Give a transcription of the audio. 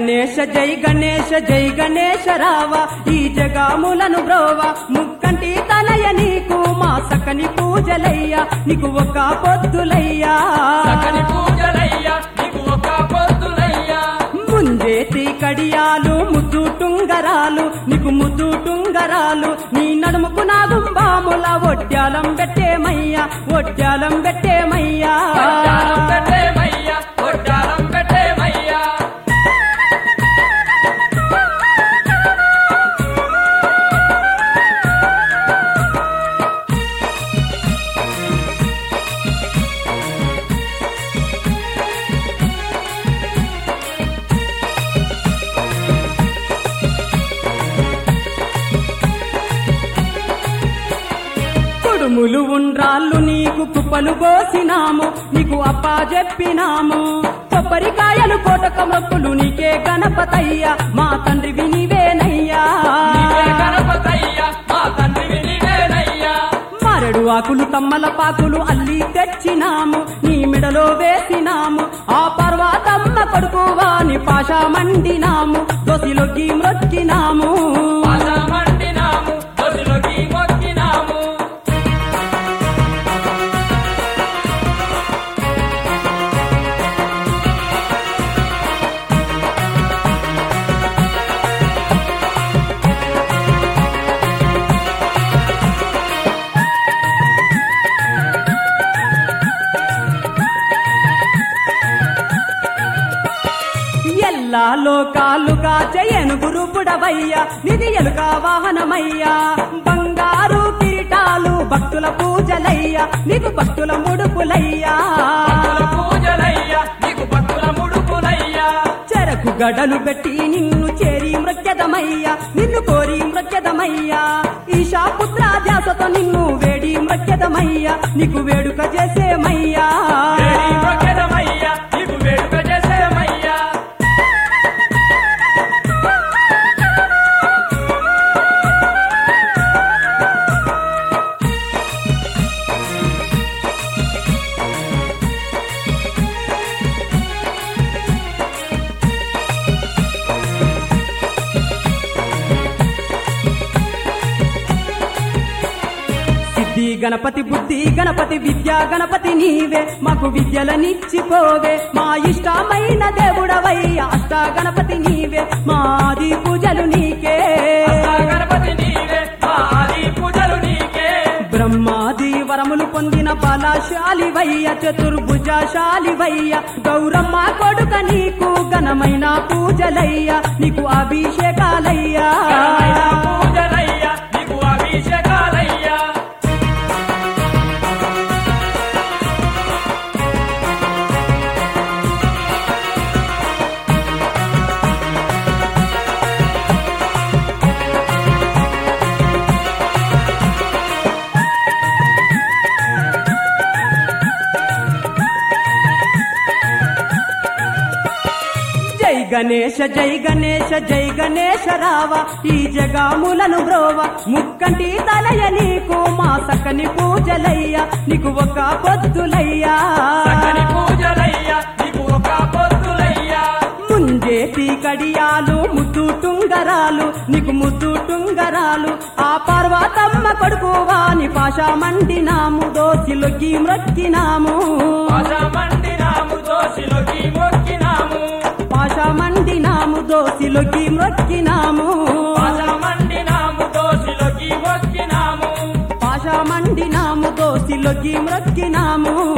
గణేశ జై గణేశ జై గణేశ రావ ఈ జగాములను బ్రోవ ముక్కంటి తనయ నీకు మా సకని పూజలయ్యా నీకు ఒక పొద్దులయ్యా సకలి పూజలయ్యా నీకు ఒక పొద్దులయ్యా ముంజేతి కడియాలు ముద్దు టుంగరాలు నీకు ముద్దు టుంగరాలు నీ నడుముకు నా గుంబాముల ఒడ్యాలం పెట్టేమయ్యా ఒడ్యాలం పెట్టేమయ్యా వడ్డారం పెట్టేమయ్యా వడ్డారం పెట్టేమయ్యా కుడుములు ఉండ్రాళ్ళు నీకు కుప్పలు కోసినాము నీకు అప్పా చెప్పినాము కొబ్బరికాయలు కోటక మొక్కులు నీకే గణపతయ్యా మా తండ్రి వినివేనయ్యా నీవే గణపతయ్యా మా తండ్రివి నీవేనయ్యా మరడు ఆకులు తమ్మల పాకులు అల్లి తెచ్చినాము నీ మెడలో వేసినాము ఆ పర్వతమ్మ కొడుకు వాని పాష మండినాము దోసిలోకి మ్రొక్కినాము పాదమండినాము దొదిలోకి మొక్కినాము ఎల్లా లోకాలుగా జయను గురుపుడవయ్యా నిధి ఎలుక వాహనమయ్యా బంగారు కిరీటాలు భక్తుల పూజలయ్యా నీకు భక్తుల ముడుపులయ్యా భక్తుల పూజలయ్యా నీకు భక్తుల ముడుపులయ్యా చెరకు గడలు పెట్టి నిన్ను చేరి మృత్యదమయ్యా నిన్ను కోరి మృత్యదమయ్యా ఈశా పుత్ర ధ్యాసతో నిన్ను వేడి మృత్యదమయ్యా నీకు వేడుక చేసేమయ్యా వేడి మొక్కెదమయ్యా నీకు వేడుక చేసేమయ్యా సిద్ధి గణపతి బుద్ధి గణపతి విద్య గణపతి నీవే మాకు విద్యలనిచ్చిపోవే మా ఇష్టమైన దేవుడవయ్యా అష్ట గణపతి నీవే మాది పూజలు నీకే అష్టా గణపతి నీవే మా ఆది పూజలు నీకే బ్రహ్మాది వరములు పొందిన బలశాలివయ్య చతుర్భుజశాలివయ్య గౌరమ్మ కొడుక నీకు ఘనమైన పూజలయ్య నీకు అభిషేకాలయ్యా ఘనమైన పూజలయ్యా నీకు అభిషేకాలయ్యా జై గణేశ జై గణేశ జై గణేశ రావ ఈ జగాములను బ్రోవ ముక్కంటి తలయ నీకు మా సకని పూజలయ్యా నీకు ఒక పొద్దులయ్యా సకని పూజలయ్యా నీకు ఒక పొద్దులయ్యా ముంజేతి కడియాలు ముద్దు టుంగరాలు నీకు ముద్దు టుంగరాలు ఆ పర్వతమ్మ కొడుకు వాని పాష మండినాము దోసిలొగ్గి మ్రొక్కినాము పాదమండినాము దోషిలోకి మొక్కినాము పాష మండినాము దోసిలొగ్గి మ్రొక్కినాము పాదమండినాము దోషిలోకి మొక్కినాము పాష మండినాము దోసిలొగ్గి మ్రొక్కినాము